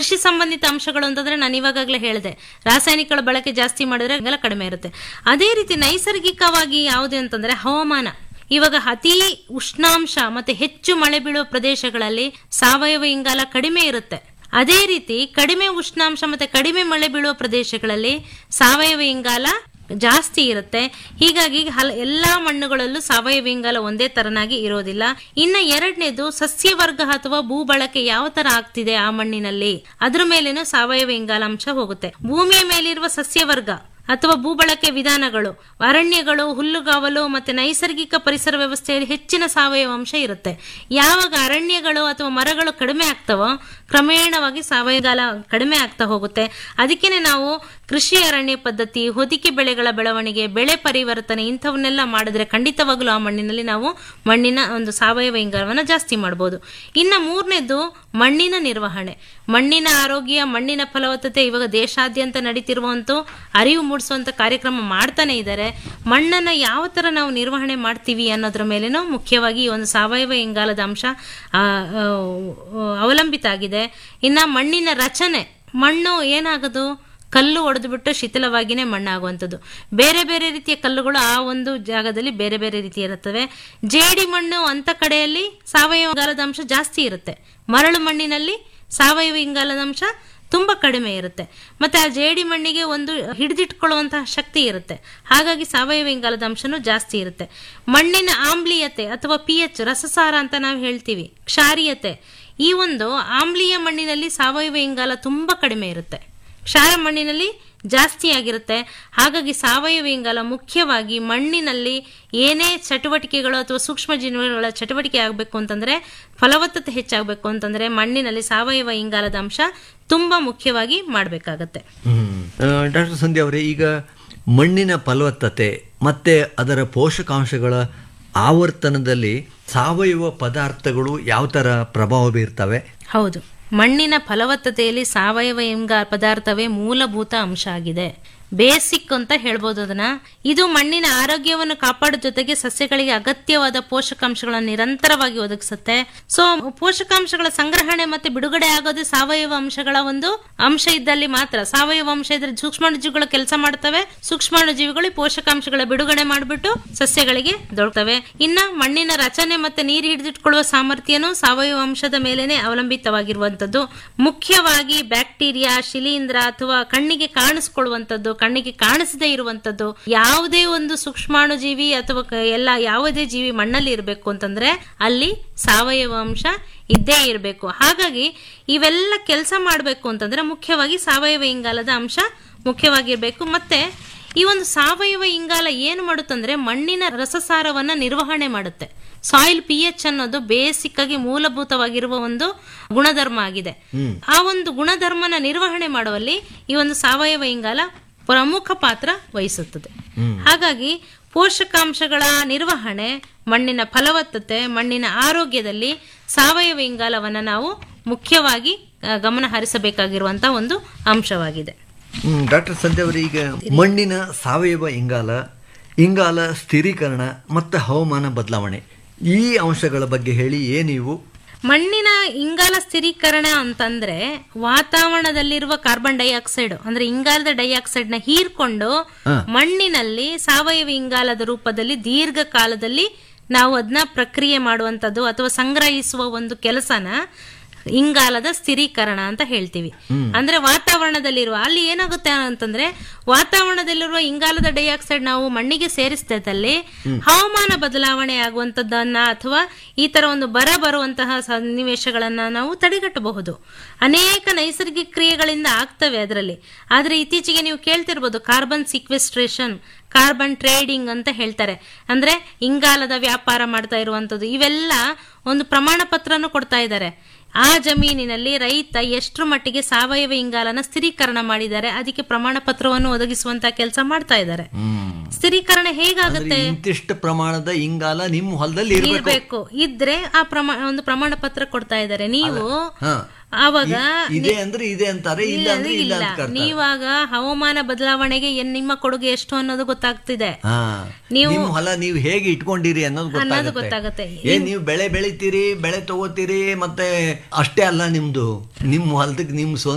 ಕೃಷಿ ಸಂಬಂಧಿತ ಅಂಶಗಳು ಅಂತಂದ್ರೆ ನಾನು ಇವಾಗಲೇ ಹೇಳಿದೆ ರಾಸಾಯನಿಕಗಳ ಬಳಕೆ ಜಾಸ್ತಿ ಮಾಡಿದ್ರೆ ಹಿಂಗೆಲ್ಲ ಕಡಿಮೆ ಇರುತ್ತೆ ಅದೇ ರೀತಿ ನೈಸರ್ಗಿಕವಾಗಿ ಯಾವುದು ಅಂತಂದ್ರೆ ಹವಾಮಾನ ಇವಾಗ ಅತಿ ಉಷ್ಣಾಂಶ ಮತ್ತೆ ಹೆಚ್ಚು ಮಳೆ ಬೀಳುವ ಪ್ರದೇಶಗಳಲ್ಲಿ ಸಾವಯವ ಇಂಗಾಲ ಕಡಿಮೆ ಇರುತ್ತೆ ಅದೇ ರೀತಿ ಕಡಿಮೆ ಉಷ್ಣಾಂಶ ಮತ್ತೆ ಕಡಿಮೆ ಮಳೆ ಬೀಳುವ ಪ್ರದೇಶಗಳಲ್ಲಿ ಸಾವಯವ ಇಂಗಾಲ ಜಾಸ್ತಿ ಇರುತ್ತೆ ಹೀಗಾಗಿ ಹಲ ಎಲ್ಲಾ ಮಣ್ಣುಗಳಲ್ಲೂ ಸಾವಯವ ಇಂಗಾಲ ಒಂದೇ ತರನಾಗಿ ಇರೋದಿಲ್ಲ ಇನ್ನ ಎರಡನೇದು ಸಸ್ಯವರ್ಗ ಅಥವಾ ಭೂ ಬಳಕೆ ಯಾವ ತರ ಆಗ್ತಿದೆ ಆ ಮಣ್ಣಿನಲ್ಲಿ ಅದ್ರ ಮೇಲೇನು ಸಾವಯವ ಇಂಗಾಲ ಅಂಶ ಹೋಗುತ್ತೆ ಭೂಮಿಯ ಮೇಲಿರುವ ಸಸ್ಯವರ್ಗ ಅಥವಾ ಭೂಬಳಕೆ ವಿಧಾನಗಳು ಅರಣ್ಯಗಳು ಹುಲ್ಲುಗಾವಲು ಮತ್ತೆ ನೈಸರ್ಗಿಕ ಪರಿಸರ ವ್ಯವಸ್ಥೆಯಲ್ಲಿ ಹೆಚ್ಚಿನ ಸಾವಯವ ಅಂಶ ಇರುತ್ತೆ ಯಾವಾಗ ಅರಣ್ಯಗಳು ಅಥವಾ ಮರಗಳು ಕಡಿಮೆ ಆಗ್ತವೋ ಕ್ರಮೇಣವಾಗಿ ಸಾವಯವ ಕಡಿಮೆ ಆಗ್ತಾ ಹೋಗುತ್ತೆ ಅದಕ್ಕೇನೆ ನಾವು ಕೃಷಿ ಅರಣ್ಯ ಪದ್ಧತಿ ಹೊದಿಕೆ ಬೆಳೆಗಳ ಬೆಳವಣಿಗೆ ಬೆಳೆ ಪರಿವರ್ತನೆ ಇಂಥವನ್ನೆಲ್ಲ ಮಾಡಿದ್ರೆ ಖಂಡಿತವಾಗ್ಲೂ ಆ ಮಣ್ಣಿನಲ್ಲಿ ನಾವು ಮಣ್ಣಿನ ಒಂದು ಸಾವಯವ ಇಂಗಾಲವನ್ನು ಜಾಸ್ತಿ ಮಾಡ್ಬೋದು ಇನ್ನ ಮೂರನೇದು ಮಣ್ಣಿನ ನಿರ್ವಹಣೆ ಮಣ್ಣಿನ ಆರೋಗ್ಯ ಮಣ್ಣಿನ ಫಲವತ್ತತೆ ಇವಾಗ ದೇಶಾದ್ಯಂತ ನಡೀತಿರುವಂತೂ ಅರಿವು ಮೂಡಿಸುವಂತ ಕಾರ್ಯಕ್ರಮ ಮಾಡ್ತಾನೆ ಇದ್ದಾರೆ ಮಣ್ಣನ್ನ ಯಾವ ತರ ನಾವು ನಿರ್ವಹಣೆ ಮಾಡ್ತೀವಿ ಅನ್ನೋದ್ರ ಮೇಲೇನೂ ಮುಖ್ಯವಾಗಿ ಈ ಒಂದು ಸಾವಯವ ಇಂಗಾಲದ ಅಂಶ ಆ, ಆ, ಅವಲಂಬಿತ ಆಗಿದೆ ಇನ್ನ ಮಣ್ಣಿನ ರಚನೆ ಮಣ್ಣು ಏನಾಗೋದು ಕಲ್ಲು ಒಡೆದುಬಿಟ್ಟು ಶಿಥಿಲವಾಗಿನೇ ಮಣ್ಣಾಗುವಂಥದ್ದು ಬೇರೆ ಬೇರೆ ರೀತಿಯ ಕಲ್ಲುಗಳು ಆ ಒಂದು ಜಾಗದಲ್ಲಿ ಬೇರೆ ಬೇರೆ ರೀತಿ ಇರುತ್ತವೆ ಜೇಡಿ ಮಣ್ಣು ಅಂತ ಕಡೆಯಲ್ಲಿ ಸಾವಯವ ಇಂಗಾಲದ ಅಂಶ ಜಾಸ್ತಿ ಇರುತ್ತೆ ಮರಳು ಮಣ್ಣಿನಲ್ಲಿ ಸಾವಯವ ಇಂಗಾಲದ ಅಂಶ ತುಂಬಾ ಕಡಿಮೆ ಇರುತ್ತೆ ಮತ್ತೆ ಆ ಜೇಡಿ ಮಣ್ಣಿಗೆ ಒಂದು ಹಿಡಿದಿಟ್ಕೊಳ್ಳುವಂತಹ ಶಕ್ತಿ ಇರುತ್ತೆ ಹಾಗಾಗಿ ಸಾವಯವ ಇಂಗಾಲದ ಅಂಶನೂ ಜಾಸ್ತಿ ಇರುತ್ತೆ ಮಣ್ಣಿನ ಆಮ್ಲೀಯತೆ ಅಥವಾ ಪಿ ಎಚ್ ರಸಸಾರ ಅಂತ ನಾವು ಹೇಳ್ತೀವಿ ಕ್ಷಾರೀಯತೆ ಈ ಒಂದು ಆಮ್ಲೀಯ ಮಣ್ಣಿನಲ್ಲಿ ಸಾವಯವ ಇಂಗಾಲ ತುಂಬಾ ಕಡಿಮೆ ಇರುತ್ತೆ ಕ್ಷಾರ ಮಣ್ಣಿನಲ್ಲಿ ಜಾಸ್ತಿ ಆಗಿರುತ್ತೆ ಹಾಗಾಗಿ ಸಾವಯವ ಇಂಗಾಲ ಮುಖ್ಯವಾಗಿ ಮಣ್ಣಿನಲ್ಲಿ ಏನೇ ಚಟುವಟಿಕೆಗಳು ಅಥವಾ ಸೂಕ್ಷ್ಮ ಜೀವಿಗಳ ಚಟುವಟಿಕೆ ಆಗಬೇಕು ಅಂತಂದ್ರೆ ಫಲವತ್ತತೆ ಹೆಚ್ಚಾಗಬೇಕು ಅಂತಂದ್ರೆ ಮಣ್ಣಿನಲ್ಲಿ ಸಾವಯವ ಇಂಗಾಲದ ಅಂಶ ತುಂಬಾ ಮುಖ್ಯವಾಗಿ ಮಾಡಬೇಕಾಗತ್ತೆ ಡಾಕ್ಟರ್ ಸಂಧ್ಯಾ ಅವರೇ ಈಗ ಮಣ್ಣಿನ ಫಲವತ್ತತೆ ಮತ್ತೆ ಅದರ ಪೋಷಕಾಂಶಗಳ ಆವರ್ತನದಲ್ಲಿ ಸಾವಯವ ಪದಾರ್ಥಗಳು ಯಾವ ಥರ ಪ್ರಭಾವ ಬೀರ್ತವೆ ಹೌದು ಮಣ್ಣಿನ ಫಲವತ್ತತೆಯಲ್ಲಿ ಸಾವಯವ ಇಂಗಾಲ ಪದಾರ್ಥವೇ ಮೂಲಭೂತ ಅಂಶ ಆಗಿದೆ ಬೇಸಿಕ್ ಅಂತ ಹೇಳ್ಬೋದು ಅದನ್ನ ಇದು ಮಣ್ಣಿನ ಆರೋಗ್ಯವನ್ನು ಕಾಪಾಡೋ ಜೊತೆಗೆ ಸಸ್ಯಗಳಿಗೆ ಅಗತ್ಯವಾದ ಪೋಷಕಾಂಶಗಳನ್ನು ನಿರಂತರವಾಗಿ ಒದಗಿಸುತ್ತೆ ಸೊ ಪೋಷಕಾಂಶಗಳ ಸಂಗ್ರಹಣೆ ಮತ್ತೆ ಬಿಡುಗಡೆ ಆಗೋದು ಸಾವಯವ ಅಂಶಗಳ ಒಂದು ಅಂಶ ಇದ್ದಲ್ಲಿ ಮಾತ್ರ ಸಾವಯವ ಅಂಶ ಇದ್ರೆ ಸೂಕ್ಷ್ಮಾಣುಜೀವಿಗಳು ಕೆಲಸ ಮಾಡ್ತವೆ ಸೂಕ್ಷ್ಮಾಣುಜೀವಿಗಳು ಈ ಪೋಷಕಾಂಶಗಳ ಬಿಡುಗಡೆ ಮಾಡಿಬಿಟ್ಟು ಸಸ್ಯಗಳಿಗೆ ದೊರಕ್ತವೆ ಇನ್ನ ಮಣ್ಣಿನ ರಚನೆ ಮತ್ತೆ ನೀರು ಹಿಡಿದಿಟ್ಕೊಳ್ಳುವ ಸಾಮರ್ಥ್ಯನೂ ಸಾವಯವ ಅಂಶದ ಮೇಲೇನೆ ಅವಲಂಬಿತವಾಗಿರುವಂತದ್ದು ಮುಖ್ಯವಾಗಿ ಬ್ಯಾಕ್ಟೀರಿಯಾ ಶಿಲೀಂಧ್ರ ಅಥವಾ ಕಣ್ಣಿಗೆ ಕಾಣಿಸ್ಕೊಳ್ಳುವಂತದ್ದು ಕಣ್ಣಿಗೆ ಕಾಣಿಸದೇ ಇರುವಂತದ್ದು ಯಾವುದೇ ಒಂದು ಸೂಕ್ಷ್ಮಾಣುಜೀವಿ ಅಥವಾ ಕ- ಎಲ್ಲ ಯಾವುದೇ ಜೀವಿ ಮಣ್ಣಲ್ಲಿ ಇರಬೇಕು ಅಂತಂದ್ರೆ ಅಲ್ಲಿ ಸಾವಯವ ಅಂಶ ಇದ್ದೇ ಇರಬೇಕು ಹಾಗಾಗಿ ಇವೆಲ್ಲ ಕೆಲಸ ಮಾಡಬೇಕು ಅಂತಂದ್ರೆ ಮುಖ್ಯವಾಗಿ ಸಾವಯವ ಇಂಗಾಲದ ಅಂಶ ಮುಖ್ಯವಾಗಿರ್ಬೇಕು ಮತ್ತೆ ಈ ಒಂದು ಸಾವಯವ ಇಂಗಾಲ ಏನು ಮಾಡುತ್ತಂದ್ರೆ ಮಣ್ಣಿನ ರಸಸಾರವನ್ನ ನಿರ್ವಹಣೆ ಮಾಡುತ್ತೆ ಸಾಯಿಲ್ ಪಿ ಎಚ್ ಅನ್ನೋದು ಬೇಸಿಕ್ ಆಗಿ ಮೂಲಭೂತವಾಗಿರುವ ಒಂದು ಗುಣಧರ್ಮ ಆಗಿದೆ ಆ ಒಂದು ಗುಣಧರ್ಮನ ನಿರ್ವಹಣೆ ಮಾಡುವಲ್ಲಿ ಈ ಒಂದು ಸಾವಯವ ಇಂಗಾಲ ಪ್ರಮುಖ ಪಾತ್ರ ವಹಿಸುತ್ತದೆ ಹಾಗಾಗಿ ಪೋಷಕಾಂಶಗಳ ನಿರ್ವಹಣೆ ಮಣ್ಣಿನ ಫಲವತ್ತತೆ ಮಣ್ಣಿನ ಆರೋಗ್ಯದಲ್ಲಿ ಸಾವಯವ ಇಂಗಾಲವನ್ನು ನಾವು ಮುಖ್ಯವಾಗಿ ಆ, ಗಮನ ಹರಿಸಬೇಕಾಗಿರುವಂತ ಒಂದು ಅಂಶವಾಗಿದೆ ಡಾಕ್ಟರ್ ಸಂಧ್ಯಾ ಅವರೇ ಈಗ ಮಣ್ಣಿನ ಸಾವಯವ ಇಂಗಾಲ ಇಂಗಾಲ ಸ್ಥಿರೀಕರಣ ಮತ್ತು ಹವಾಮಾನ ಬದಲಾವಣೆ ಈ ಅಂಶಗಳ ಬಗ್ಗೆ ಹೇಳಿ ಏನಿವು ಮಣ್ಣಿನ ಇಂಗಾಲ ಸ್ಥಿರೀಕರಣ ಅಂತಂದ್ರೆ ವಾತಾವರಣದಲ್ಲಿರುವ ಕಾರ್ಬನ್ ಡೈಆಕ್ಸೈಡ್ ಅಂದ್ರೆ ಇಂಗಾಲದ ಡೈಆಕ್ಸೈಡ್ ನ ಹೀರ್ಕೊಂಡು ಮಣ್ಣಿನಲ್ಲಿ ಸಾವಯವ ಇಂಗಾಲದ ರೂಪದಲ್ಲಿ ದೀರ್ಘಕಾಲದಲ್ಲಿ ನಾವು ಅದನ್ನ ಪ್ರಕ್ರಿಯೆ ಮಾಡುವಂತದ್ದು ಅಥವಾ ಸಂಗ್ರಹಿಸುವ ಒಂದು ಕೆಲಸನ ಇಂಗಾಲದ ಸ್ಥಿರೀಕರಣ ಅಂತ ಹೇಳ್ತೀವಿ ಅಂದ್ರೆ ವಾತಾವರಣದಲ್ಲಿರುವ ಅಲ್ಲಿ ಏನಾಗುತ್ತೆ ಅಂತಂದ್ರೆ ವಾತಾವರಣದಲ್ಲಿರುವ ಇಂಗಾಲದ ಡೈಆಕ್ಸೈಡ್ ನಾವು ಮಣ್ಣಿಗೆ ಸೇರಿಸಿದಲ್ಲಿ ಹವಾಮಾನ ಬದಲಾವಣೆ ಆಗುವಂತದ್ದನ್ನ ಅಥವಾ ಈ ತರ ಒಂದು ಬರ ಬರುವಂತಹ ಸನ್ನಿವೇಶಗಳನ್ನ ನಾವು ತಡೆಗಟ್ಟಬಹುದು ಅನೇಕ ನೈಸರ್ಗಿಕ ಕ್ರಿಯೆಗಳಿಂದ ಆಗ್ತವೆ ಅದರಲ್ಲಿ ಆದ್ರೆ ಇತ್ತೀಚೆಗೆ ನೀವು ಕೇಳ್ತಿರ್ಬೋದು ಕಾರ್ಬನ್ ಸಿಕ್ವೆಸ್ಟ್ರೇಷನ್ ಕಾರ್ಬನ್ ಟ್ರೇಡಿಂಗ್ ಅಂತ ಹೇಳ್ತಾರೆ ಅಂದ್ರೆ ಇಂಗಾಲದ ವ್ಯಾಪಾರ ಮಾಡ್ತಾ ಇರುವಂತದ್ದು ಇವೆಲ್ಲ ಒಂದು ಪ್ರಮಾಣ ಪತ್ರನೂ ಕೊಡ್ತಾ ಇದ್ದಾರೆ ಆ ಜಮೀನಿನಲ್ಲಿ ರೈತ ಎಷ್ಟರ ಮಟ್ಟಿಗೆ ಸಾವಯವ ಇಂಗಾಲನ ಸ್ಥಿರೀಕರಣ ಮಾಡಿದ್ದಾರೆ ಅದಕ್ಕೆ ಪ್ರಮಾಣ ಪತ್ರವನ್ನು ಒದಗಿಸುವಂತ ಕೆಲಸ ಮಾಡ್ತಾ ಇದ್ದಾರೆ ಸ್ಥಿರೀಕರಣ ಹೇಗಾಗುತ್ತೆ ಇಂತಿಷ್ಟು ಪ್ರಮಾಣದ ಇಂಗಾಲ ನಿಮ್ಮ ಹೊಲದಲ್ಲಿ ಇರಬೇಕು ಇರ್ಬೇಕು ಇದ್ರೆ ಆ ಪ್ರಮಾಣ ಒಂದು ಪ್ರಮಾಣ ಪತ್ರ ಕೊಡ್ತಾ ಇದ್ದಾರೆ ನೀವು ಹಾ. ಆವಾಗ ಇದೆ ಅಂದ್ರೆ ಇದೆ ಅಂತಾರೆ ಇಲ್ಲ ಅಂದ್ರೆ ಇಲ್ಲ ಅಂತ ಕರ್ತಾರೆ. ನೀವಾಗ ಹವಾಮಾನ ಬದಲಾವಣೆಗೆ ಏನ್ ನಿಮ್ಮ ಕೊಡುಗೆ ಎಷ್ಟು ಅನ್ನೋದು ಗೊತ್ತಾಗ್ತಿದೆ ಹಾ. ನೀವು- ನಿಮ್ಮ ಹೊಲ ನೀವು ಹೇಗೆ ಇಟ್ಕೊಂಡಿರಿ ಅನ್ನೋದು ಅನ್ನೋದು ಗೊತ್ತಾಗುತ್ತೆ ಗೊತ್ತಾಗುತ್ತೆ ಏನ್ ನೀವು ಬೆಳೆ ಬೆಳಿತೀರಿ ಬೆಳೆ ತಗೋತೀರಿ ಮತ್ತೆ ಅಷ್ಟೇ ಅಲ್ಲ ನಿಮ್ದು ನಿಮ್ ಹೊಲದಕ್ಕೆ ನಿಮ್ ಸ್ವಂತ